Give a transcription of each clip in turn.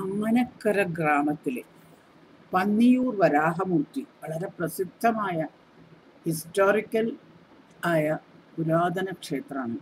ആനക്കര ഗ്രാമത്തിലെ പന്നിയൂർ വരാഹമൂർത്തി വളരെ പ്രസിദ്ധമായ ഹിസ്റ്റോറിക്കൽ ആയ പുരാതന ക്ഷേത്രമാണ്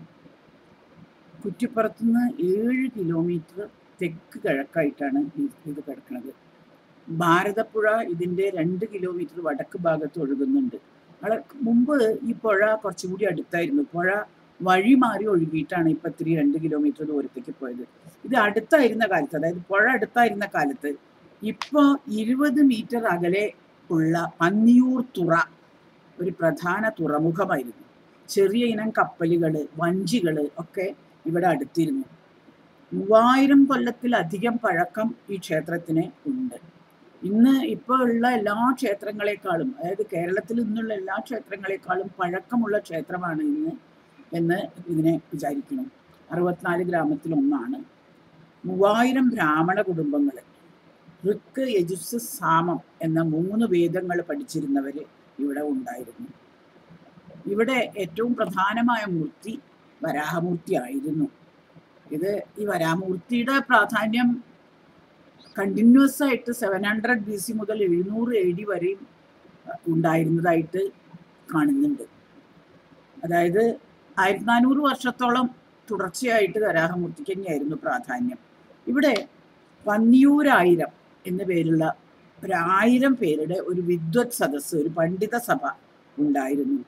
കുറ്റിപ്പുറത്തുനിന്ന് ഏഴ് കിലോമീറ്റർ തെക്ക് കിഴക്കായിട്ടാണ് ഈ- ഇത് കിടക്കുന്നത് ഭാരതപ്പുഴ ഇതിൻ്റെ രണ്ട് കിലോമീറ്റർ വടക്ക് ഭാഗത്ത് ഒഴുകുന്നുണ്ട് വളരെ മുമ്പ് ഈ പുഴ കുറച്ചുകൂടി അടുത്തായിരുന്നു പുഴ വഴി മാറി ഒഴുകിയിട്ടാണ് ഇപ്പൊ ഇത്തിരി രണ്ട് കിലോമീറ്റർ ദൂരത്തേക്ക് പോയത് ഇത് അടുത്തായിരുന്ന കാലത്ത് അതായത് പുഴ അടുത്തായിരുന്ന കാലത്ത് ഇപ്പോ ഇരുപത് മീറ്റർ അകലെ ഉള്ള പന്നിയൂർ തുറ ഒരു പ്രധാന തുറമുഖമായിരുന്നു ചെറിയ ഇനം കപ്പലുകള് വഞ്ചികള് ഒക്കെ ഇവിടെ അടുത്തിരുന്നു മൂവായിരം കൊല്ലത്തിലധികം പഴക്കം ഈ ക്ഷേത്രത്തിന് ഉണ്ട് ഇന്ന് ഇപ്പോൾ ഉള്ള എല്ലാ ക്ഷേത്രങ്ങളെക്കാളും അതായത് കേരളത്തിൽ നിന്നുള്ള എല്ലാ ക്ഷേത്രങ്ങളെക്കാളും പഴക്കമുള്ള ക്ഷേത്രമാണ് ഇന്ന് എന്ന് ഇതിനെ വിചാരിക്കണം അറുപത്തിനാല് ഗ്രാമത്തിൽ ഒന്നാണ് മൂവായിരം ബ്രാഹ്മണ കുടുംബങ്ങൾ ഋക്ക് യജുസ് സാമം എന്ന മൂന്ന് വേദങ്ങൾ പഠിച്ചിരുന്നവര് ഇവിടെ ഉണ്ടായിരുന്നു ഇവിടെ ഏറ്റവും പ്രധാനമായ മൂർത്തി വരാഹമൂർത്തി ആയിരുന്നു ഇത് ഈ വരാമൂർത്തിയുടെ പ്രാധാന്യം കണ്ടിന്യൂസ് ആയിട്ട് സെവൻ ഹൺഡ്രഡ് ബി സി മുതൽ എഴുന്നൂറ് എ ഡി വരെയും അഹ് ഉണ്ടായിരുന്നതായിട്ട് കാണുന്നുണ്ട് അതായത് ആയിരത്തി നാനൂറ് വർഷത്തോളം തുടർച്ചയായിട്ട് വരാഹമൂർത്തിക്ക് തന്നെയായിരുന്നു പ്രാധാന്യം ഇവിടെ പന്നിയൂരായിരം എന്ന പേരുള്ള ഒരു ആയിരം പേരുടെ ഒരു വിദ്വത് സദസ്സ് ഒരു പണ്ഡിത സഭ ഉണ്ടായിരുന്നു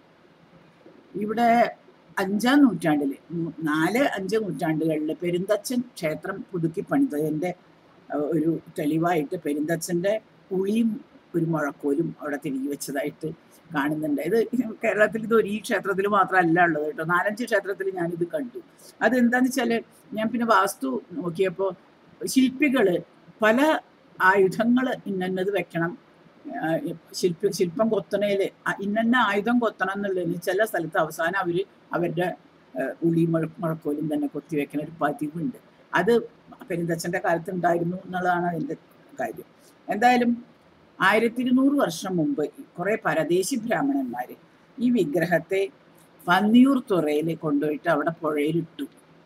ഇവിടെ അഞ്ചാം നൂറ്റാണ്ടില് മൂ- നാല് അഞ്ച് നൂറ്റാണ്ടുകളിൽ പെരുന്തച്ചൻ ക്ഷേത്രം പുതുക്കി പണിതതിൻ്റെ അഹ് ഒരു തെളിവായിട്ട് പെരുന്തച്ചൻ്റെ ഉളിയും ഒരു മുഴക്കോലും അവിടെ തിരികെ വെച്ചതായിട്ട് കാണുന്നുണ്ട് ഇത് കേരളത്തിൽ ഇത് ഒരു ഈ ക്ഷേത്രത്തിൽ മാത്രമല്ല ഉള്ളത് കേട്ടോ നാലഞ്ച് ക്ഷേത്രത്തിൽ ഞാനിത് കണ്ടു അതെന്താന്ന് വെച്ചാല് ഞാൻ പിന്നെ വാസ്തു നോക്കിയപ്പോൾ ശില്പികള് പല ആയുധങ്ങൾ ഇന്നത് വെക്കണം ആ, ശില്പി ശില്പം കൊത്തണേല് അ- ഇന്നന്ന ആയുധം കൊത്തണം എന്നുള്ളതിന് ചില സ്ഥലത്ത് അവസാനം അവര് അവരുടെ ആ, ഉളി മുഴ മുഴക്കോലും തന്നെ കൊത്തി വെക്കണ ഒരു പതിവുണ്ട് അത് പെരുന്തച്ഛന്റെ കാലത്ത് ഉണ്ടായിരുന്നു എന്നുള്ളതാണ് അതിന്റെ കാര്യം എന്തായാലും ആയിരത്തി ഇരുന്നൂറ് വർഷം മുമ്പ് കുറെ പരദേശി ബ്രാഹ്മണന്മാര് ഈ വിഗ്രഹത്തെ പന്നിയൂർ തുറയിൽ കൊണ്ടുപോയിട്ട് അവിടെ പുഴയിലിട്ടു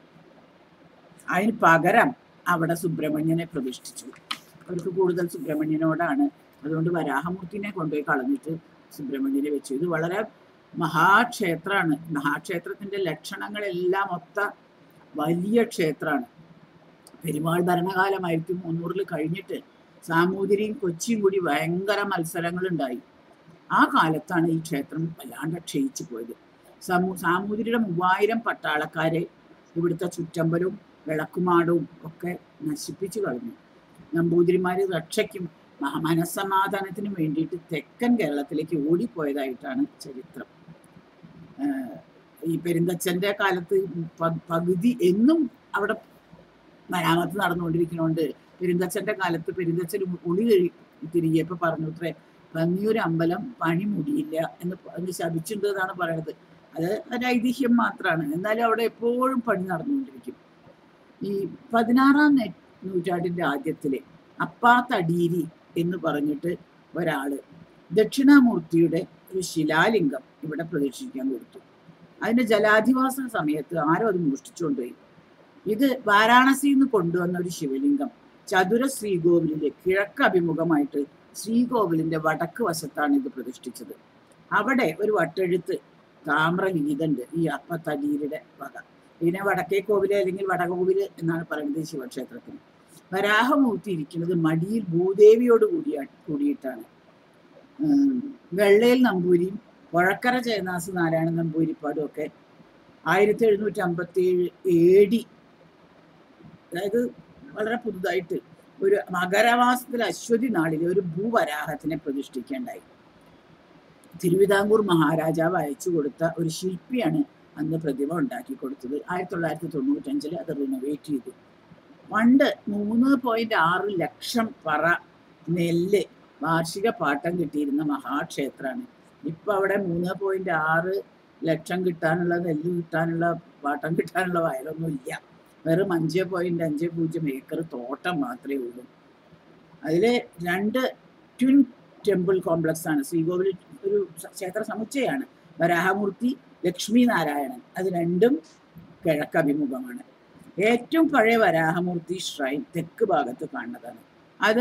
അതിന് പകരം അവിടെ സുബ്രഹ്മണ്യനെ പ്രതിഷ്ഠിച്ചു അവർക്ക് കൂടുതൽ സുബ്രഹ്മണ്യനോടാണ് അതുകൊണ്ട് വരാഹമൂർത്തിനെ കൊണ്ടുപോയി കളഞ്ഞിട്ട് സുബ്രഹ്മണ്യനെ വെച്ചു ഇത് വളരെ മഹാക്ഷേത്രമാണ് മഹാക്ഷേത്രത്തിന്റെ ലക്ഷണങ്ങളെല്ലാം ഒത്ത വലിയ ക്ഷേത്രമാണ് പെരുമാൾ ഭരണകാലം ആയിരത്തി മുന്നൂറിൽ കഴിഞ്ഞിട്ട് സാമൂതിരിയും കൊച്ചിയും കൂടി ഭയങ്കര മത്സരങ്ങൾ ഉണ്ടായി ആ കാലത്താണ് ഈ ക്ഷേത്രം വല്ലാണ്ട് ക്ഷയിച്ചു പോയത് സമൂ സാമൂതിരിയുടെ മൂവായിരം പട്ടാളക്കാരെ ഇവിടുത്തെ ചുറ്റമ്പലും വിളക്കുമാടവും ഒക്കെ നശിപ്പിച്ചു കളഞ്ഞു നമ്പൂതിരിമാര് രക്ഷയ്ക്കും മ- മനസ്സമാധാനത്തിനും വേണ്ടിയിട്ട് തെക്കൻ കേരളത്തിലേക്ക് ഓടിപ്പോയതായിട്ടാണ് ചരിത്രം ആഹ് ഈ പെരുന്തച്ഛന്റെ കാലത്ത് പ- പകുതി എന്നും അവിടെ മരാമത്ത് നടന്നുകൊണ്ടിരിക്കുന്നതുകൊണ്ട് പെരുന്തച്ഛന്റെ കാലത്ത് പെരുന്തച്ഛൻ ഉളി കഴി തിരികെയപ്പോ പറഞ്ഞു അത്രേ പന്നിയൂർ അമ്പലം പണി മുടിയില്ല എന്ന് പ- എന്ന് ശപിച്ചിട്ടുണ്ട് എന്നാണ് പറയണത് അത് ഒരു ഐതിഹ്യം മാത്രമാണ് എന്നാലും അവിടെ എപ്പോഴും പണി നടന്നുകൊണ്ടിരിക്കും ഈ പതിനാറാം നെ- നൂറ്റാണ്ടിന്റെ ആദ്യത്തിലെ അപ്പാത്തടീരി എന്ന് പറഞ്ഞിട്ട് ഒരാള് ദക്ഷിണാമൂർത്തിയുടെ ഒരു ശിലാലിംഗം ഇവിടെ പ്രതീക്ഷിക്കാൻ കൊടുത്തു അതിന്റെ ജലാധിവാസ സമയത്ത് ആരോ അത് മോഷ്ടിച്ചുകൊണ്ടുപോയി ഇത് വാരാണസിയിൽ നിന്ന് കൊണ്ടുവന്ന ഒരു ശിവലിംഗം ചതുര ശ്രീകോവിലിലെ കിഴക്ക് അഭിമുഖമായിട്ട് ശ്രീകോവിലിന്റെ വടക്ക് വശത്താണ് ഇത് പ്രതിഷ്ഠിച്ചത് അവിടെ ഒരു വട്ടെഴുത്ത് താമ്രലിഖിതണ്ട് ഈ അപ്പത്തടീരുടെ വക ഇതിനെ വടക്കേ കോവില് അല്ലെങ്കിൽ വടകോവില് എന്നാണ് പറയുന്നത് ഈ ശിവക്ഷേത്രത്തിന് വരാഹമൂർത്തി ഇരിക്കുന്നത് മടിയിൽ ഭൂദേവിയോട് കൂടിയാ കൂടിയിട്ടാണ് ഉം, വെള്ളയിൽ നമ്പൂരിയും പുഴക്കര ജയനാസ് നാരായണ നമ്പൂരിപ്പാടും ഒക്കെ ആയിരത്തി എഴുന്നൂറ്റി അമ്പത്തി ഏഴ് എ ഡി അതായത് വളരെ പുതുതായിട്ട് ഒരു മകരമാസത്തിൽ അശ്വതി നാളിൽ ഒരു ഭൂവരാഹത്തിനെ പ്രതിഷ്ഠിക്കേണ്ടായി തിരുവിതാംകൂർ മഹാരാജാവ് അയച്ചു കൊടുത്ത ഒരു ശില്പിയാണ് അന്ന് പ്രതിമ ഉണ്ടാക്കി കൊടുത്തത് ആയിരത്തി തൊള്ളായിരത്തി തൊണ്ണൂറ്റഞ്ചിൽ അത് റിനോവേറ്റ് ചെയ്തു പണ്ട് മൂന്ന് പോയിന്റ് ആറ് ലക്ഷം പറ നെല്ല് വാർഷിക പാട്ടം കിട്ടിയിരുന്ന മഹാക്ഷേത്രമാണ് ഇപ്പൊ അവിടെ മൂന്ന് പോയിന്റ് ആറ് ലക്ഷം കിട്ടാനുള്ള നെല്ല് കിട്ടാനുള്ള പാട്ടം കിട്ടാനുള്ള വയലൊന്നും ഇല്ല വെറും അഞ്ച് പോയിന്റ് അഞ്ച് പൂജ്യം ഏക്കർ തോട്ടം മാത്രമേ ഉള്ളൂ അതില് രണ്ട് ട്വിൻ ടെമ്പിൾ കോംപ്ലക്സ് ആണ് ശ്രീകോവിൽ ഒരു സ- ക്ഷേത്ര സമുച്ചയമാണ് വരാഹമൂർത്തി ലക്ഷ്മി നാരായണൻ അത് രണ്ടും കിഴക്കഭിമുഖമാണ് ഏറ്റവും പഴയ വരാഹമൂർത്തി ഷ്രൈൻ തെക്ക് ഭാഗത്ത് കാണുന്നതാണ് അത്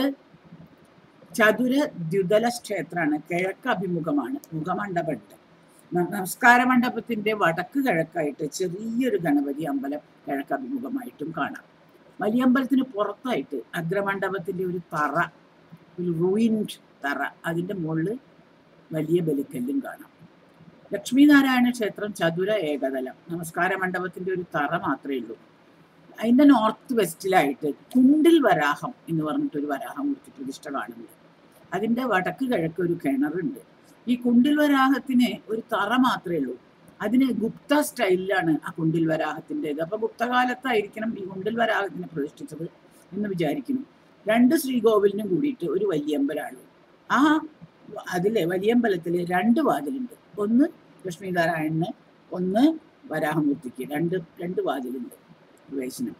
ചതുര ദ്വിതല ക്ഷേത്രമാണ് കിഴക്ക് അഭിമുഖമാണ് മുഖമണ്ഡപമുണ്ട് ന- നമസ്കാര മണ്ഡപത്തിന്റെ വടക്ക് കിഴക്കായിട്ട് ചെറിയൊരു ഗണപതി അമ്പലം കിഴക്ക് അഭിമുഖമായിട്ടും കാണാം വലിയ അമ്പലത്തിന് പുറത്തായിട്ട് അഗ്രമണ്ഡപത്തിന്റെ ഒരു തറ ഒരു റൂയിൻഡ് തറ അതിന്റെ മുകളിൽ വലിയ ബലിക്കല്ലും കാണാം ലക്ഷ്മീനാരായണ ക്ഷേത്രം ചതുര ഏകതലം നമസ്കാര മണ്ഡപത്തിന്റെ ഒരു തറ മാത്രമേ ഉള്ളൂ അതിന്റെ നോർത്ത് വെസ്റ്റിലായിട്ട് കുണ്ടിൽ വരാഹം എന്ന് പറഞ്ഞിട്ടൊരു വരാഹമൂർത്തി പ്രതിഷ്ഠ കാണുന്നുണ്ട് അതിന്റെ വടക്ക് കിഴക്ക് ഒരു കിണറുണ്ട് ഈ കുണ്ടിൽ വരാഹത്തിന് ഒരു തറ മാത്രമേ ഉള്ളൂ അതിന് ഗുപ്ത സ്റ്റൈലിലാണ് ആ കുണ്ടിൽ വരാഹത്തിൻ്റെത് അപ്പൊ ഗുപ്തകാലത്തായിരിക്കണം ഈ കുണ്ടിൽ വരാഹത്തിനെ പ്രതിഷ്ഠിച്ചത് എന്ന് വിചാരിക്കുന്നു രണ്ട് ശ്രീകോവിലിനും കൂടിയിട്ട് ഒരു വലിയമ്പലമാണ് ആ അതിലെ വലിയമ്പലത്തില് രണ്ട് വാതിലുണ്ട് ഒന്ന് ലക്ഷ്മീനാരായണന് ഒന്ന് വരാഹമൂർത്തിക്ക് രണ്ട് രണ്ട് വാതിലുണ്ട് പ്രവേശനം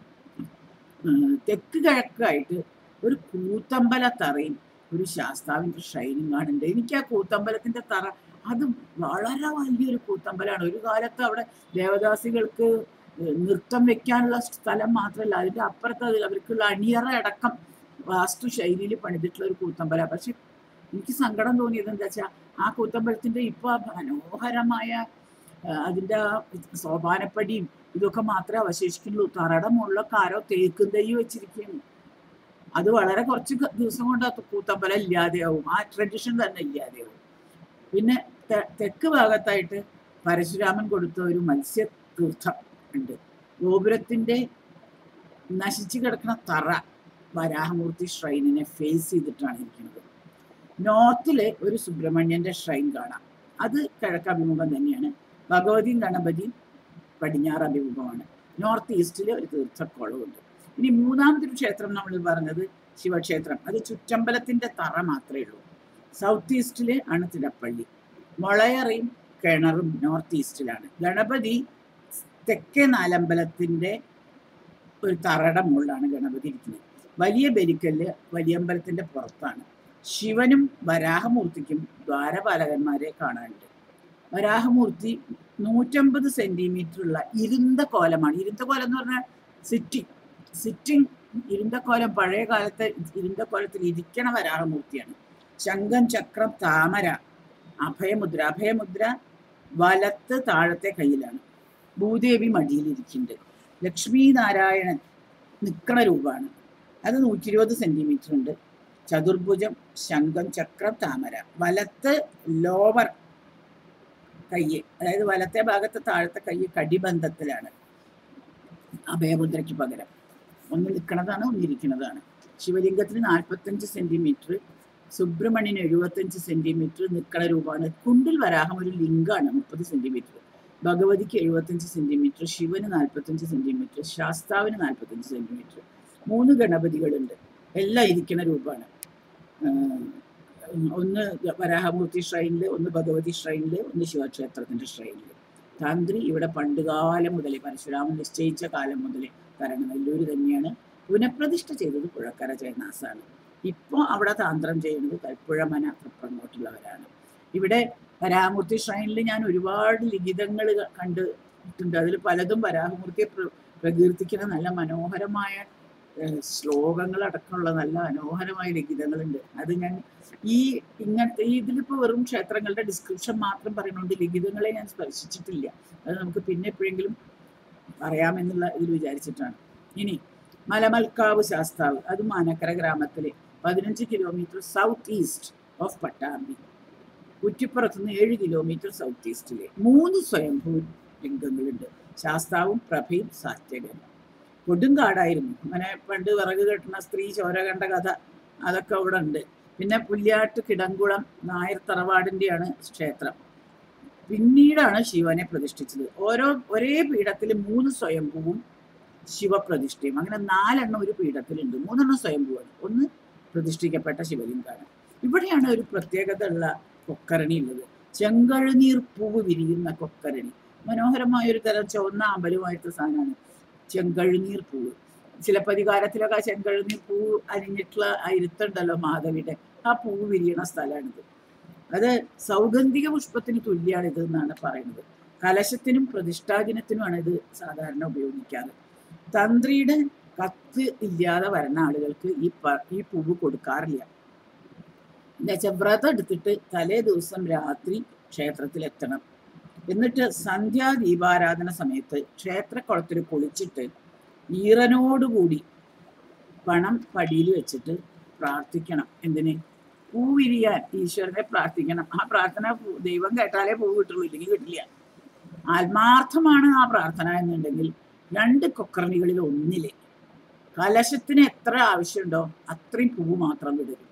ഉം, തെക്ക് കിഴക്കായിട്ട് ഒരു കൂത്തമ്പല തറയും ഒരു ശാസ്താവിന്റെ ഷൈനും കാണുന്നുണ്ട് എനിക്ക് ആ കൂത്തമ്പലത്തിന്റെ തറ അത് വളരെ വലിയൊരു കൂത്തമ്പലമാണ് ഒരു കാലത്ത് അവിടെ ദേവദാസികൾക്ക് ഏഹ് നൃത്തം വെക്കാനുള്ള സ്ഥലം മാത്രമല്ല അതിന്റെ അപ്പുറത്ത് അത് അവർക്കുള്ള അണിയറ അടക്കം വാസ്തു ശൈലിയിൽ പണിതിട്ടുള്ള ഒരു കൂത്തമ്പല പക്ഷെ എനിക്ക് സങ്കടം തോന്നിയത് എന്താ വെച്ചാൽ ആ കൂത്തമ്പലത്തിന്റെ ഇപ്പൊ ആ മനോഹരമായ ആ, അതിന്റെ ആ സോപാനപ്പടിയും ഇതൊക്കെ മാത്രമേ അവശേഷിക്കുന്നുള്ളൂ തറയുടെ മുകളിലൊക്കെ ആരോ തേക്കും തൈ വെച്ചിരിക്കുന്നു അത് വളരെ കുറച്ച് ക- ദിവസം കൊണ്ട് ആ കൂത്തമ്പലം ഇല്ലാതെയാവും ആ ട്രഡീഷൻ തന്നെ ഇല്ലാതെയാവും പിന്നെ തെ- തെക്ക് ഭാഗത്തായിട്ട് പരശുരാമൻ കൊടുത്ത ഒരു മത്സ്യ തീർത്ഥം ഉണ്ട് ഗോപുരത്തിന്റെ നശിച്ചു കിടക്കുന്ന തറ വരാഹമൂർത്തി ഷ്രൈനിനെ ഫേസ് ചെയ്തിട്ടാണ് ഇരിക്കുന്നത് നോർത്തില് ഒരു സുബ്രഹ്മണ്യന്റെ ഷ്രൈൻ കാണാം അത് കിഴക്ക് അഭിമുഖം തന്നെയാണ് ഭഗവതിയും ഗണപതിയും പടിഞ്ഞാറ് അഭിമുഖമാണ് നോർത്ത് ഈസ്റ്റില് ഒരു തീർത്ഥക്കുളമുണ്ട് ഇനി മൂന്നാമത്തെ ഒരു ക്ഷേത്രം നമ്മൾ പറഞ്ഞത് ശിവക്ഷേത്രം അത് ചുറ്റമ്പലത്തിന്റെ തറ മാത്രമേ ഉള്ളൂ സൗത്ത് ഈസ്റ്റില് ആണ് തിടപ്പള്ളി മുളയറയും കിണറും നോർത്ത് ഈസ്റ്റിലാണ് ഗണപതി തെക്കേ നാലമ്പലത്തിന്റെ ഒരു തറയുടെ മുകളിലാണ് ഗണപതി ഇരിക്കുന്നത് വലിയ ബലിക്കല്ല് വലിയമ്പലത്തിന്റെ പുറത്താണ് ശിവനും വരാഹമൂർത്തിക്കും ദ്വാരപാലകന്മാരെ കാണാനുണ്ട് വരാഹമൂർത്തി നൂറ്റമ്പത് സെന്റിമീറ്റർ ഉള്ള ഇരുണ്ട കോലമാണ് ഇരുണ്ട കോലം എന്ന് പറഞ്ഞാൽ സിറ്റിംഗ് സിറ്റിംഗ് ഇരുണ്ട കോലം പഴയ കാലത്തെ ഇരുണ്ട കോലത്തിൽ ഇരിക്കണ വരാഹമൂർത്തിയാണ് ശംഖം ചക്രം താമര അഭയമുദ്ര അഭയമുദ്ര വലത്ത് താഴത്തെ കയ്യിലാണ് ഭൂദേവി മടിയിലിരിക്കുന്നുണ്ട് ലക്ഷ്മി നാരായണൻ നിക്കണ രൂപമാണ് അത് നൂറ്റി ഇരുപത് സെന്റിമീറ്റർ ഉണ്ട് ചതുർഭുജം ശംഖം ചക്രം താമര വലത്ത് ലോവർ കയ്യ് അതായത് വലത്തെ ഭാഗത്തെ താഴത്തെ കയ്യ് കടിബന്ധത്തിലാണ് അഭയമുദ്രയ്ക്ക് പകരം ഒന്ന് നിൽക്കുന്നതാണ് ഒന്നിരിക്കുന്നതാണ് ശിവലിംഗത്തിന് നാൽപ്പത്തഞ്ച് സെന്റിമീറ്റർ സുബ്രഹ്മണ്യന് എഴുപത്തഞ്ച് സെന്റിമീറ്റർ നിൽക്കണ രൂപമാണ് കുണ്ടിൽ വരാഹം ഒരു ലിംഗാണ് മുപ്പത് സെന്റിമീറ്റർ ഭഗവതിക്ക് എഴുപത്തഞ്ച് സെന്റിമീറ്റർ ശിവന് നാൽപ്പത്തഞ്ച് സെന്റിമീറ്റർ ശാസ്താവിന് നാൽപ്പത്തഞ്ച് സെന്റിമീറ്റർ മൂന്ന് ഗണപതികളുണ്ട് എല്ലാം ഇരിക്കുന്ന രൂപമാണ് ആഹ് ഒന്ന് വരാഹമൂർത്തി ഷ്രൈനിൽ ഒന്ന് ഭഗവതി ഷ്രൈനിൽ ഒന്ന് ശിവക്ഷേത്രത്തിന്റെ ഷ്രൈനിൽ തന്ത്രി ഇവിടെ പണ്ടുകാലം മുതലേ പരശുരാമൻ നിശ്ചയിച്ച കാലം മുതലേ കരണനെല്ലൂര് തന്നെയാണ് പുനഃപ്രതിഷ്ഠ ചെയ്തത് പുഴക്കര ജയനാസാണ് ഇപ്പോൾ അവിടെ താന്ത്രം ചെയ്യുന്നത് കൽപ്പുഴമന അങ്ങോട്ടുള്ളവരാണ് ഇവിടെ വരാഹമൂർത്തി ഷ്രൈനിൽ ഞാൻ ഒരുപാട് ലിഖിതങ്ങൾ കണ്ടിട്ടുണ്ട് അതിൽ പലതും വരാഹമൂർത്തിയെ പ്ര- പ്രകീർത്തിക്കുന്ന നല്ല മനോഹരമായ ഏഹ്, ശ്ലോകങ്ങളടക്കമുള്ള നല്ല മനോഹരമായ ലിഖിതങ്ങളുണ്ട് അത് ഞാൻ ഈ ഇങ്ങനത്തെ ഈ ഇതിലിപ്പോ വെറും ക്ഷേത്രങ്ങളുടെ ഡിസ്ക്രിപ്ഷൻ മാത്രം പറയുന്നുണ്ട് ലിഖിതങ്ങളെ ഞാൻ സ്പർശിച്ചിട്ടില്ല അത് നമുക്ക് പിന്നെ എപ്പോഴെങ്കിലും പറയാമെന്നുള്ള ഇതിൽ വിചാരിച്ചിട്ടാണ് ഇനി മലമൽക്കാവ് ശാസ്താവ് അത് മാനക്കര ഗ്രാമത്തിലെ പതിനഞ്ച് kilometre south east of Pattambi കുറ്റിപ്പുറത്ത് നിന്ന് ഏഴ് കിലോമീറ്റർ സൗത്ത് ഈസ്റ്റിലെ മൂന്ന് സ്വയംഭൂ ലിംഗങ്ങളുണ്ട് ശാസ്താവും പ്രഭയും സാത്യകനും കൊടുങ്കാടായിരുന്നു അങ്ങനെ പണ്ട് വിറക് കെട്ടുന്ന സ്ത്രീ ചോര കണ്ട കഥ അതൊക്കെ അവിടെ ഉണ്ട് പിന്നെ പുല്യാട്ട് കിടങ്കുളം നായർ തറവാടിന്റെയാണ് ക്ഷേത്രം പിന്നീടാണ് ശിവനെ പ്രതിഷ്ഠിച്ചത് ഓരോ ഒരേ പീഠത്തിൽ മൂന്ന് സ്വയംഭൂവും ശിവപ്രതിഷ്ഠയും അങ്ങനെ നാലെണ്ണം ഒരു പീഠത്തിലുണ്ട് മൂന്നെണ്ണം സ്വയംഭൂവാണ് ഒന്ന് പ്രതിഷ്ഠിക്കപ്പെട്ട ശിവലിംഗാണ് ഇവിടെയാണ് ഒരു പ്രത്യേകത ഉള്ള കൊക്കരണി ഉള്ളത് ചെങ്കഴുനീർ പൂവ് വിരിയുന്ന കൊക്കരണി മനോഹരമായ ഒരു തരം ചുവന്ന അമ്പലമായിട്ട് സാധനമാണ് ചെങ്കഴുനീർ പൂവ് ചിലപ്പതികാരത്തിലൊക്കെ ആ ചെങ്കഴുനീർ പൂവ് അരിഞ്ഞിട്ടുള്ള ആ ഇരുത്തുണ്ടല്ലോ മാധവിയുടെ ആ പൂവ് വിരിയണ സ്ഥലമാണിത് അത് സൗഗന്ധിക പുഷ്പത്തിന് തുല്യമാണ് ഇത് എന്നാണ് പറയുന്നത് കലശത്തിനും പ്രതിഷ്ഠാദിനത്തിനുമാണ് ഇത് സാധാരണ ഉപയോഗിക്കാറ് തന്ത്രിയുടെ കത്ത് ഇല്ലാതെ വരുന്ന ആളുകൾക്ക് ഈ പ- ഈ പൂവ് കൊടുക്കാറില്ല എന്നുവെച്ചാൽ വ്രതം എടുത്തിട്ട് തലേ ദിവസം രാത്രി ക്ഷേത്രത്തിൽ എത്തണം എന്നിട്ട് സന്ധ്യാ ദീപാരാധന സമയത്ത് ക്ഷേത്രക്കുളത്തിൽ കുളിച്ചിട്ട് ഈറനോടുകൂടി പണം പടിയിൽ വെച്ചിട്ട് പ്രാർത്ഥിക്കണം എന്തിന് പൂ വിരിയാൻ ഈശ്വരനെ പ്രാർത്ഥിക്കണം ആ പ്രാർത്ഥന പൂ- ദൈവം കേട്ടാലേ പൂ കിട്ടുള്ളൂ ഇല്ലെങ്കിൽ കിട്ടില്ല ആത്മാർത്ഥമാണ് ആ പ്രാർത്ഥന എന്നുണ്ടെങ്കിൽ രണ്ട് കൊക്കറണികളിൽ ഒന്നില് കലശത്തിന് എത്ര ആവശ്യമുണ്ടോ അത്രയും പൂവ് മാത്രം വിടരും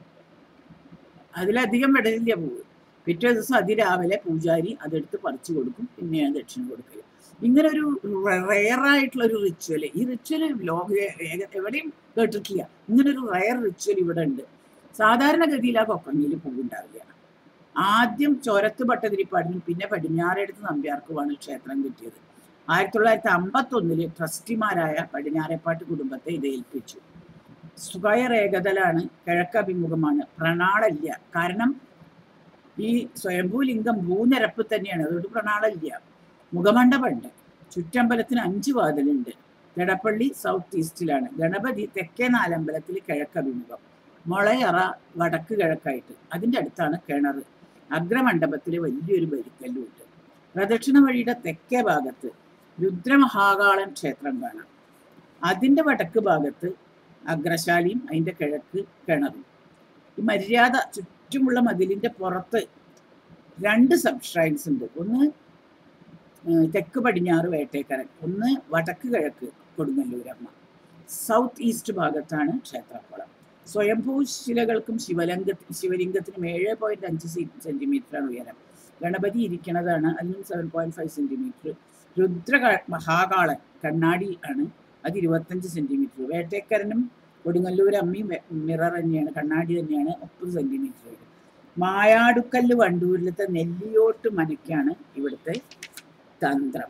അതിലധികം വിടരില്ല പൂവ് പിറ്റേ ദിവസം അതിരാവിലെ പൂജാരി അതെടുത്ത് പറിച്ചു കൊടുക്കും പിന്നെയാണ് ദക്ഷിണ കൊടുക്കൽ ഇങ്ങനെ ഒരു റയറായിട്ടുള്ള ഒരു റിച്വൽ ഈ റിച്വൽ ലോക ഏക- എവിടെയും കേട്ടിട്ടില്ല ഇങ്ങനെ ഒരു റയർ റിച്വൽ ഇവിടെ ഉണ്ട് സാധാരണഗതിയിൽ ആ കൊക്കണിയിൽ പൂവുണ്ടാവില്ല ആദ്യം ചോരത്ത് ഭട്ടതിരിപ്പാടിനും പിന്നെ പടിഞ്ഞാറെടുത്ത് നമ്പ്യാർക്കുമാണ് ക്ഷേത്രം കിട്ടിയത് ആയിരത്തി തൊള്ളായിരത്തി അമ്പത്തൊന്നില് ട്രസ്റ്റിമാരായ പടിഞ്ഞാറേപ്പാട്ട് കുടുംബത്തെ ഇത് ഏൽപ്പിച്ചു സ്ക്വയർ ഏകതലാണ് കിഴക്കഭിമുഖമാണ് പ്രണാളല്ല കാരണം ഈ സ്വയംഭൂലിംഗം ഭൂനിരപ്പ് തന്നെയാണ് അതുകൊണ്ട് പ്രണാളല്ല മുഖമണ്ഡപമുണ്ട് ചുറ്റമ്പലത്തിന് അഞ്ച് വാതിലുണ്ട് ഗടപ്പള്ളി സൗത്ത് ഈസ്റ്റിലാണ് ഗണപതി തെക്കേ നാലമ്പലത്തിൽ കിഴക്കഭിമുഖം മുളയറ വടക്ക് കിഴക്കായിട്ട് അതിൻ്റെ അടുത്താണ് കിണർ അഗ്രമണ്ഡപത്തിൽ വലിയൊരു ബലിക്കല്ലുണ്ട് പ്രദക്ഷിണ വഴിയുടെ തെക്കേ ഭാഗത്ത് രുദ്രമഹാകാളൻ ക്ഷേത്രം കാണാം അതിൻ്റെ വടക്ക് ഭാഗത്ത് അഗ്രശാലിയും അതിൻ്റെ കിഴക്ക് കിണറും ഈ മര്യാദ ചുറ്റുമുള്ള മതിലിൻ്റെ പുറത്ത് രണ്ട് സബ്സ്ട്രൈൻസ് ഉണ്ട് ഒന്ന് ഏഹ്, തെക്ക് പടിഞ്ഞാറ് വേട്ടേക്കരൻ ഒന്ന് വടക്ക് കിഴക്ക് കൊടുങ്ങല്ലൂരമ്മ സൗത്ത് ഈസ്റ്റ് ഭാഗത്താണ് ക്ഷേത്രക്കുളം സ്വയംഭൂ ശിലകൾക്കും ശിവലിംഗ ശിവലിംഗത്തിനും ഏഴ് പോയിന്റ് അഞ്ച് സെന്റിമീറ്ററാണ് ഉയരം ഗണപതി ഇരിക്കണതാണ് അതിനും seven point five centimetre Rudra Mahakalan കണ്ണാടി ആണ് അത് ഇരുപത്തഞ്ച് സെന്റിമീറ്റർ വേട്ടേക്കരനും കൊടുങ്ങല്ലൂർ അമ്മയും വെ- മിറർ തന്നെയാണ് കണ്ണാടി തന്നെയാണ് മുപ്പത് സെന്റിമീറ്റർ വരും മായാടുക്കല്ല് വണ്ടൂരിലത്തെ നെല്ലിയോട്ട് മനയ്ക്കാണ് ഇവിടുത്തെ തന്ത്രം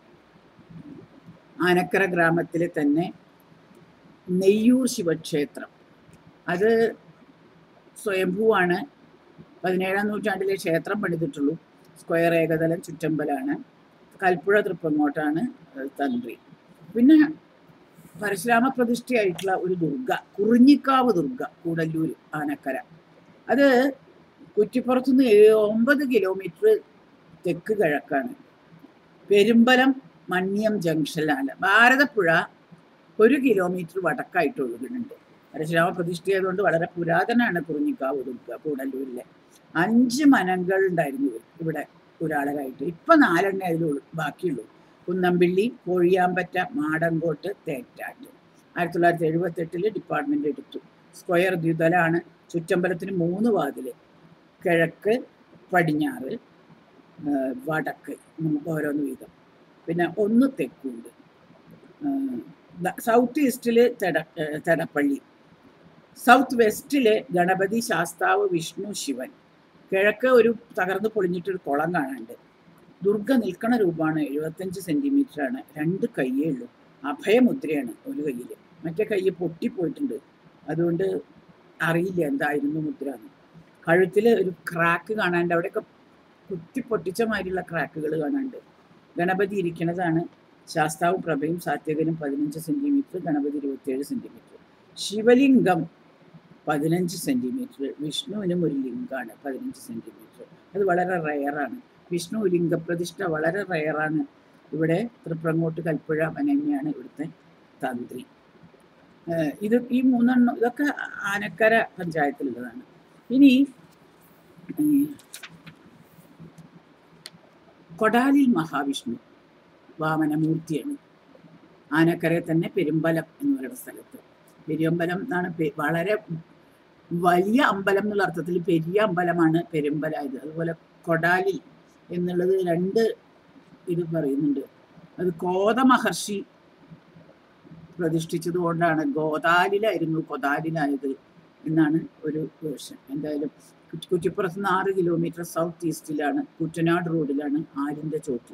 ആനക്കര ഗ്രാമത്തിലെ തന്നെ നെയ്യൂർ ശിവക്ഷേത്രം അത് സ്വയംഭൂവാണ് പതിനേഴാം നൂറ്റാണ്ടിലെ ക്ഷേത്രം പണിതിട്ടുള്ളൂ സ്ക്വയർ ഏകതലം ചുറ്റമ്പലാണ് കൽപ്പുഴ തൃപ്പങ്ങോട്ടാണ് ഏഹ് തന്ത്രി പിന്നെ പരശുരാമ പ്രതിഷ്ഠയായിട്ടുള്ള ഒരു ദുർഗ കുറിഞ്ഞിക്കാവ് ദുർഗ കൂടല്ലൂർ ആനക്കര അത് കുറ്റിപ്പുറത്തുനിന്ന് ഏ- ഒമ്പത് കിലോമീറ്റർ തെക്ക് കിഴക്കാണ് പെരുമ്പലം മണ്ണിയം ജംഗ്ഷനിലാണ് ഭാരതപ്പുഴ ഒരു കിലോമീറ്റർ വടക്കായിട്ട് ഒഴുകുന്നുണ്ട് പരശുരാമ പ്രതിഷ്ഠ ആയതുകൊണ്ട് വളരെ പുരാതനമാണ് കുറിഞ്ഞിക്കാവ് ദുർഗ കൂടല്ലൂരിലെ അഞ്ച് മനങ്ങൾ ഉണ്ടായിരുന്നു ഇവിടെ ഒരാളരായിട്ട് ഇപ്പൊ നാലെണ്ണേ അതിൽ ബാക്കിയുള്ളൂ കുന്നമ്പിള്ളി കോഴിയാമ്പറ്റ മാടങ്കോട്ട് തേറ്റാട്ട് ആയിരത്തി തൊള്ളായിരത്തി എഴുപത്തി എട്ടില് ഡിപ്പാർട്ട്മെന്റ് എടുത്തു സ്ക്വയർ ദ്വിതലാണ് ചുറ്റമ്പലത്തിന് മൂന്ന് വാതില് കിഴക്ക് പടിഞ്ഞാറ് ആ, വടക്ക് നമുക്ക് ഓരോന്ന് വീതം പിന്നെ ഒന്ന് തെക്കുണ്ട് ആ, സൗത്ത് ഈസ്റ്റില് തെട ഏ, തെടപ്പള്ളി സൗത്ത് വെസ്റ്റില് ഗണപതി ശാസ്താവ് വിഷ്ണു ശിവൻ കിഴക്ക് ഒരു തകർന്ന് പൊളിഞ്ഞിട്ടൊരു കുളം കാണാനുണ്ട് ദുർഗ നിൽക്കണ രൂപമാണ് എഴുപത്തഞ്ച് സെന്റിമീറ്റർ ആണ് രണ്ട് കയ്യേ ഉള്ളൂ അഭയമുദ്രയാണ് ഒരു കയ്യിൽ മറ്റേ കൈ പൊട്ടിപ്പോയിട്ടുണ്ട് അതുകൊണ്ട് അറിയില്ല എന്തായിരുന്നു മുദ്ര എന്ന് കഴുത്തിൽ ഒരു ക്രാക്ക് കാണാണ്ട് അവിടെയൊക്കെ കുത്തി പൊട്ടിച്ച മാതിരിയുള്ള ക്രാക്കുകൾ കാണാണ്ട് ഗണപതി ഇരിക്കുന്നതാണ് ശാസ്താവും പ്രഭയും സാത്വികനും പതിനഞ്ച് സെന്റിമീറ്റർ ഗണപതി ഇരുപത്തിയേഴ് സെന്റിമീറ്റർ ശിവലിംഗം പതിനഞ്ച് സെന്റിമീറ്റർ വിഷ്ണുവിനും ഒരു ലിംഗാണ് പതിനഞ്ച് സെന്റിമീറ്റർ അത് വളരെ റയറാണ് വിഷ്ണു ലിംഗപ്രതിഷ്ഠ വളരെ റയറാണ് ഇവിടെ തൃപ്രങ്ങോട്ട് കൽപ്പുഴ മനന്നെയാണ് ഇവിടുത്തെ തന്ത്രി ഏഹ് ഇത് ഈ മൂന്നെണ്ണം ഇതൊക്കെ ആനക്കര പഞ്ചായത്തിലുള്ളതാണ് ഇനി ഉം, കൊടാലിൽ മഹാവിഷ്ണു വാമനമൂർത്തിയാണ് ആനക്കരയിൽ തന്നെ പെരുമ്പലം എന്ന് പറയുന്ന സ്ഥലത്ത് പെരുമ്പലം എന്നാണ് പെ- വളരെ വലിയ അമ്പലം എന്നുള്ള അർത്ഥത്തിൽ പെരിയ അമ്പലമാണ് പെരുമ്പലായത് അതുപോലെ കൊടാലിൽ എന്നുള്ളത് രണ്ട് ഇത് പറയുന്നുണ്ട് അത് കോത മഹർഷി പ്രതിഷ്ഠിച്ചത് കൊണ്ടാണ് ഗോദാലിലായിരുന്നു കൊതാലിലായത് എന്നാണ് ഒരു വേർഷൻ എന്തായാലും കുറ്റി- കുറ്റിപ്പുറത്ത് നിന്ന് ആറ് കിലോമീറ്റർ സൗത്ത് ഈസ്റ്റിലാണ് കുട്ടനാട് റോഡിലാണ് ആലിൻ്റെ ചോട്ടിൽ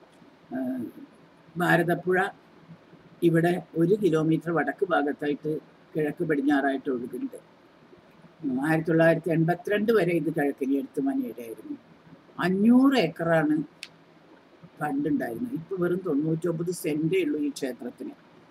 ഭാരതപ്പുഴ ഇവിടെ ഒരു കിലോമീറ്റർ വടക്ക് ഭാഗത്തായിട്ട് കിഴക്ക് പടിഞ്ഞാറായിട്ട് ഒഴുകുന്നുണ്ട് ഉം, ആയിരത്തി തൊള്ളായിരത്തി എൺപത്തിരണ്ട് വരെ ഇത് കിഴക്കിനി എടുത്ത് മനയുടെ ആയിരുന്നു അഞ്ഞൂറ് ഏക്കറാണ് പണ്ടുണ്ടായിരുന്നത് ഇപ്പൊ വെറും തൊണ്ണൂറ്റൊമ്പത് സെന്റേ ഉള്ളൂ ഈ ക്ഷേത്രത്തിന്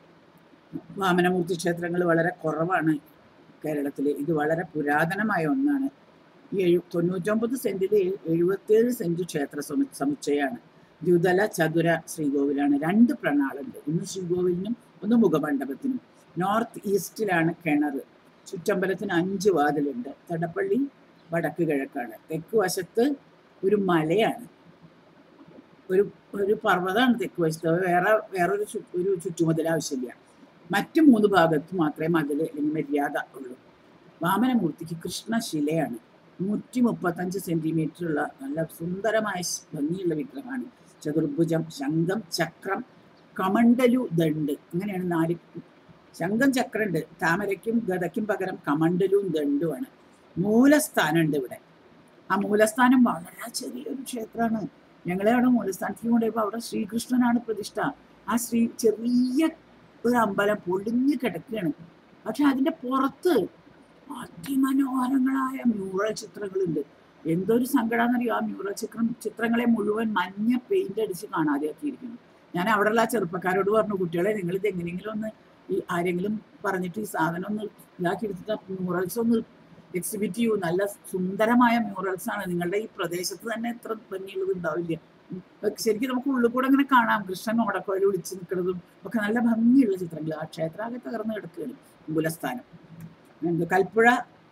വാമനമൂർത്തി ക്ഷേത്രങ്ങൾ വളരെ കുറവാണ് കേരളത്തിൽ ഇത് വളരെ പുരാതനമായ ഒന്നാണ് ഈ എഴു തൊണ്ണൂറ്റൊമ്പത് സെന്റിൽ എഴുപത്തിയേഴ് സെന്റ് ക്ഷേത്ര സമു സമുച്ചയമാണ് ദ്വിതല ചതുര ശ്രീകോവിലാണ് രണ്ട് പ്രണാളുണ്ട് ഒന്ന് ശ്രീകോവിലിനും ഒന്ന് മുഖമണ്ഡപത്തിനും നോർത്ത് ഈസ്റ്റിലാണ് കിണർ ചുറ്റമ്പലത്തിന് അഞ്ച് വാതിലുണ്ട് തടപ്പള്ളി വടക്ക് കിഴക്കാണ് തെക്ക് വശത്ത് ഒരു മലയാണ് ഒരു ഒരു പർവ്വതമാണ് തെക്ക് വശത്ത് അത് വേറെ വേറൊരു ചു ഒരു ചുറ്റുമതിൽ ആവശ്യമില്ല മറ്റു മൂന്ന് ഭാഗത്ത് മാത്രമേ മതിൽ അല്ലെങ്കിൽ മര്യാദ ഉള്ളൂ വാമനമൂർത്തിക്ക് കൃഷ്ണശിലയാണ് നൂറ്റി മുപ്പത്തഞ്ച് സെന്റിമീറ്റർ ഉള്ള നല്ല സുന്ദരമായ ശ്- ഭംഗിയുള്ള വിഗ്രഹമാണ് ചതുർഭുജം ശംഖം ചക്രം കമണ്ടലു ദണ്ട് അങ്ങനെയാണ് നാല് ശംഖം ചക്രമുണ്ട് താമരയ്ക്കും ഗതയ്ക്കും പകരം കമണ്ടലും ദണ്ടുമാണ് മൂലസ്ഥാനമുണ്ട് ഇവിടെ ആ മൂലസ്ഥാനം വളരെ ചെറിയൊരു ക്ഷേത്രമാണ് ഞങ്ങളെ അവിടെ മൂലസ്ഥാനത്തിൽ കൊണ്ടുപോയപ്പോൾ അവിടെ ശ്രീകൃഷ്ണനാണ് പ്രതിഷ്ഠ ആ ശ്രീ ചെറിയ ഒരു അമ്പലം പൊളിഞ്ഞു കിടക്കുകയാണ് പക്ഷെ അതിന്റെ പുറത്ത് അതിമനോഹരങ്ങളായ മ്യൂറൽ ചിത്രങ്ങളുണ്ട് എന്തൊരു സങ്കടമാണെന്നറിയോ ആ മ്യൂറൽ ചിത്രം ചിത്രങ്ങളെ മുഴുവൻ മഞ്ഞ പെയിന്റ് അടിച്ച് കാണാതെയാക്കിയിരിക്കുന്നു ഞാൻ അവിടെയുള്ള ആ ചെറുപ്പക്കാരോട് പറഞ്ഞു കുട്ടികളെ നിങ്ങൾ ഇത് എങ്ങനെയെങ്കിലും ഒന്ന് ഈ ആരെങ്കിലും പറഞ്ഞിട്ട് ഈ സാധനം ഒന്ന് ഇതാക്കി എടുത്തിട്ട് മ്യൂറൽസ് ഒന്ന് എക്സിബിറ്റ് ചെയ്യൂ നല്ല സുന്ദരമായ മ്യൂറൽസ് ആണ് നിങ്ങളുടെ ഈ പ്രദേശത്ത് തന്നെ എത്ര ഭംഗിയുള്ളത് ഉണ്ടാവില്ല ഉം. ശരിക്കും നമുക്ക് ഉള്ളിൽ കൂടെ അങ്ങനെ കാണാം കൃഷ്ണൻ ഓടക്കോയിൽ വിളിച്ച് നിൽക്കുന്നതും ഒക്കെ നല്ല ഭംഗിയുള്ള ചിത്രങ്ങൾ ആ ക്ഷേത്രാകെ തകർന്ന് കിടക്കുകയാണ് മൂലസ്ഥാനം എന്ത് കൽപ്പുഴ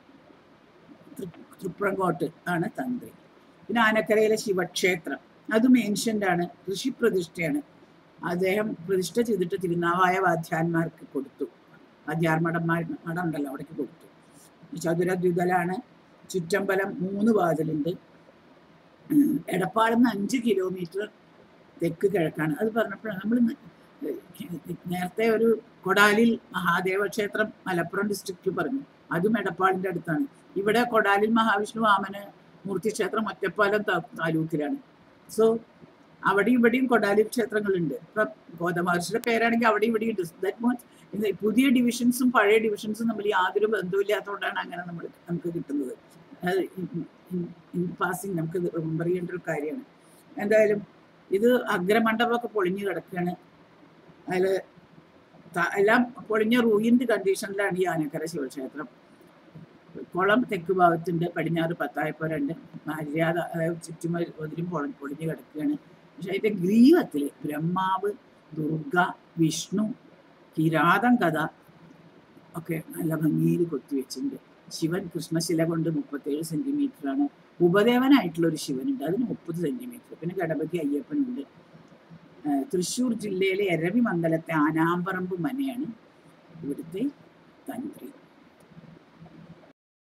തൃ- തൃപ്രങ്കോട്ട് ആണ് തന്ത്രി പിന്നെ ആനക്കരയിലെ ശിവക്ഷേത്രം അതും ഏൻഷ്യൻ്റ് ആണ് ഋഷി പ്രതിഷ്ഠയാണ് അദ്ദേഹം പ്രതിഷ്ഠ ചെയ്തിട്ട് തിരുനാവായ വാദ്യാന്മാർക്ക് കൊടുത്തു വാദ്യാർമടന്മാർ മഠം ഉണ്ടല്ലോ അവിടേക്ക് കൊടുത്തു ചതുരദ്വിതലാണ് ചുറ്റമ്പലം മൂന്ന് വാതിലുണ്ട് ഉം, എടപ്പാളിന്ന് അഞ്ച് കിലോമീറ്റർ തെക്ക് കിഴക്കാണ് അത് പറഞ്ഞപ്പോഴാണ് നമ്മൾ നേരത്തെ ഒരു കൊടാലിൽ മഹാദേവ ക്ഷേത്രം മലപ്പുറം ഡിസ്ട്രിക്റ്റിൽ പറഞ്ഞു അതും എടപ്പാളിന്റെ അടുത്താണ് ഇവിടെ കൊടാലിൽ മഹാവിഷ്ണു വാമന മൂർത്തി ക്ഷേത്രം ഒറ്റപ്പാലം താ- താലൂക്കിലാണ് സോ അവിടെയും ഇവിടെയും കൊടാലിൽ ക്ഷേത്രങ്ങളുണ്ട് ഇപ്പൊ ഗോതമഹർഷിയുടെ പേരാണെങ്കിൽ അവിടെ ഇവിടെയും ഉണ്ട് ദാറ്റ് മീൻസ് ഇത് പുതിയ ഡിവിഷൻസും പഴയ ഡിവിഷൻസും തമ്മിൽ യാതൊരു ബന്ധമില്ലാത്തതുകൊണ്ടാണ് അങ്ങനെ നമ്മൾ നമുക്ക് കിട്ടുന്നത് അത് ഇൻ പാസിങ് നമുക്ക് റിമെമ്പർ ചെയ്യേണ്ട ഒരു കാര്യമാണ് എന്തായാലും ഇത് അഗ്രമണ്ഡപമൊക്കെ പൊളിഞ്ഞു കിടക്കുകയാണ് അതിൽ എല്ലാം പൊളിഞ്ഞ റൂയിൻ്റെ കണ്ടീഷനിലാണ് ഈ ആനക്കര ശിവക്ഷേത്രം കുളം തെക്ക് ഭാഗത്തുണ്ട് പടിഞ്ഞാറ് പത്തായപ്പുരണ്ട് മര്യാദ അതായത് ചുറ്റും ഒതിരും പൊള പൊളിഞ്ഞു കിടക്കുകയാണ് പക്ഷെ അതിൻ്റെ ഗ്രീവത്തിൽ ബ്രഹ്മാവ് ദുർഗ വിഷ്ണു കിരാതം കഥ ഒക്കെ നല്ല ഭംഗിയിൽ കൊത്തിവെച്ചിട്ടുണ്ട് ശിവൻ കൃഷ്ണശില കൊണ്ട് മുപ്പത്തേഴ് സെന്റിമീറ്റർ ആണ് ഉപദേവനായിട്ടുള്ള ഒരു ശിവനുണ്ട് അതിന് മുപ്പത് സെന്റിമീറ്റർ പിന്നെ ഗണപതി അയ്യപ്പനുണ്ട് ആ, തൃശ്ശൂർ ജില്ലയിലെ എരവിമംഗലത്തെ ആനാമ്പറമ്പ് മനയാണ് ഇവിടുത്തെ തന്ത്രി